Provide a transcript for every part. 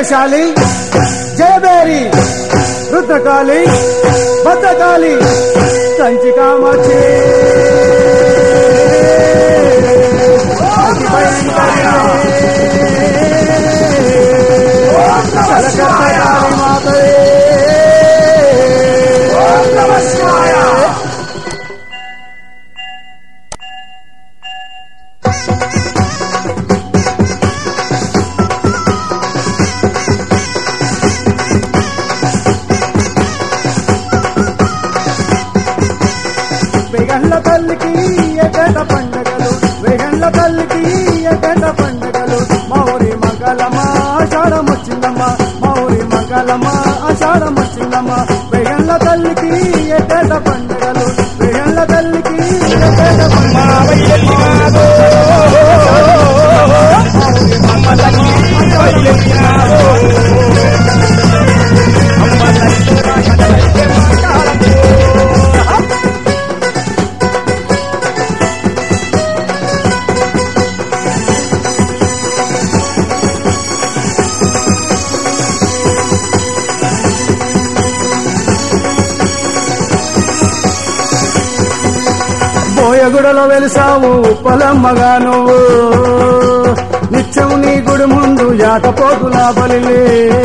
జయశాలి జయబేరి రుద్రకాళి భద్రకాళి కంచి కామాక్షి అతి భయంకరి కలకత్తారి మాతవే వెగండ్ల తల్లికి ఎగట పండగలు వెగండ్ల తల్లికి ఎగట పండగలు మౌరి మంగళమా ఆషాఢం వచ్చిందమ్మా మౌరి మంగళమా ఆషాఢం వచ్చిందమ్మా వెగండ్ల తల్లికి ఎగట పండగలు వెగండ్ల తల్లికి ఎగట బోయగుడలో వెలిసావు పొలమ్మగా నువ్వు నిత్యం నీ గుడి ముందు యాటపోతుల బలిలే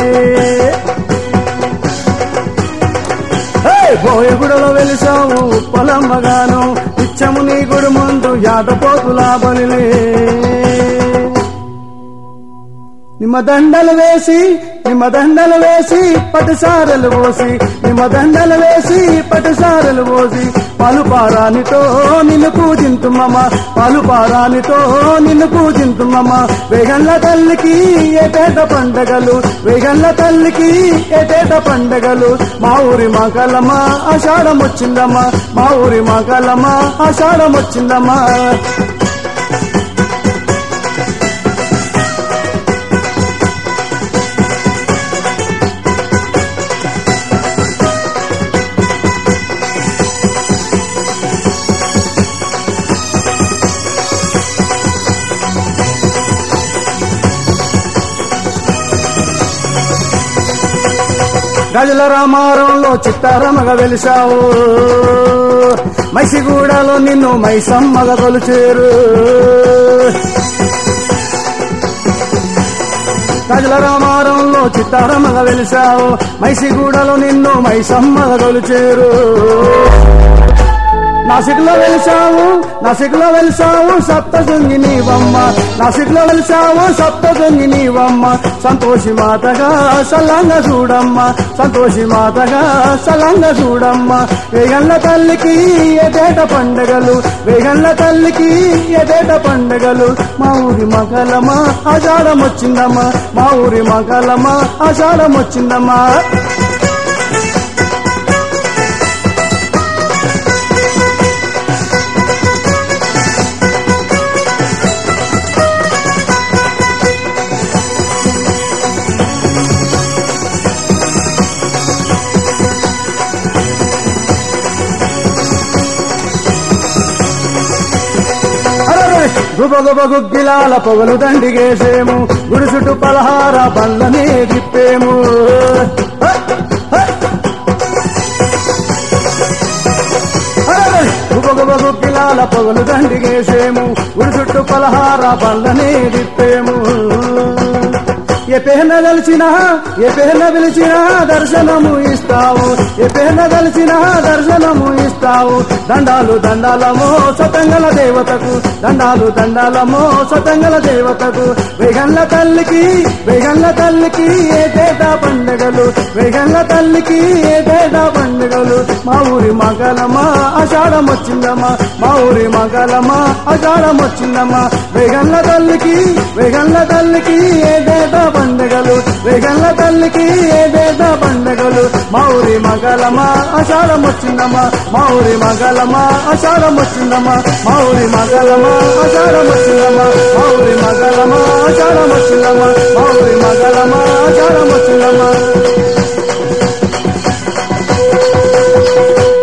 ఏయ్! బోయగుడలో వెలిసావు పొలమ్మగాను నిత్యము నీ గుడి ముందు యాటపోతుల బలిలే నిమ్మ దండలు వేసి నిమ్మ దండలు వేసి పటిసారలు పోసి నిమ్మ దండలు వేసి పటిసారలు పోసి పలుపారానితో నిన్ను పూజింతుమ్మమ్మ పలుపారానితో నిన్ను పూజింతుమ్మమ్మ వేగండ్ల తల్లికి ఏటేట పండగలు వేగండ్ల తల్లికి ఏటేట పండగలు మా ఊరి మగలమ్మ ఆషాఢం వచ్చిందమ్మా మా ఊరి మగలమ్మ ఆషాఢం వచ్చిందమ్మా గజల రామారంలో చిత్తారమగ వెలిసావు మైసిగూడలో నిన్ను మైసమ్మగ కొలుచేరు గజల రామారంలో చిత్తారమగ వెలిసావు మైసిగూడలో నిన్ను మైసమ్మగ కొలుచేరు నాసిక్లో వెలిసావు నాసిక్లో వెలిసావు సప్తజంగి నీవమ్మ నాసిక్లో వెలిసావు సప్తజంగి నీవమ్మ సంతోషి మాతగా సల్లంగా చూడమ్మ సంతోషి మాతగా సల్లంగా చూడమ్మ వేగండ్ల తల్లికి ఎదేట పండగలు వేగండ్ల తల్లికి ఎదేట పండగలు మా ఊరి మగలమా ఆషాఢం వచ్చిందమ్మా మా ఊరి మగలమా ఆషాఢం వచ్చిందమ్మా గుబగుబ గుగ్గిలాల పొగలు దండిగేసేము గుడి చుట్టూ పలహార బండ్లనే తిప్పేము హ! హ! అరెరే! గుబగుబ గుగ్గిలాల పొగలు దండిగేసేము గుడి చుట్టూ పలహార బండ్లనే తిప్పేము ఏ పేన దలిచినా ఏ పేన పిలిచినా దర్శనము ఇస్తావు ఏ పేన దలిచినా దర్శనము ఇస్తావు దండాలు దండాలమో సతంగల దేవతకు దండాలు దండాలమో సతంగల దేవతకు వేగండ్ల తల్లికి వేగండ్ల తల్లికి ఏటేటా పండుగలు వేగండ్ల తల్లికి ఏటేటా పండుగలు మా ఊరి మగలమా ఆషాఢం వచ్చిందమ్మా మా ఊరి మగలమా ఆషాఢం వచ్చిందమ్మా వేగండ్ల తల్లికి వేగండ్ల తల్లికి ఏటేటా పండుగలు వేగండ్ల తల్లికి ఏటేటా పండుగలు మా ఊరి మగలమా ఆషాఢం వచ్చిందమ్మా మా ఊరి మగలమా ఆషాఢం వచ్చిందమ్మా మా ఊరి మగలమా ఆషాఢం వచ్చిందమ్మా మా ఊరి మగలమా ఆషాఢం వచ్చిందమ్మా మా ఊరి మగలమా ఆషాఢం వచ్చిందమ్మా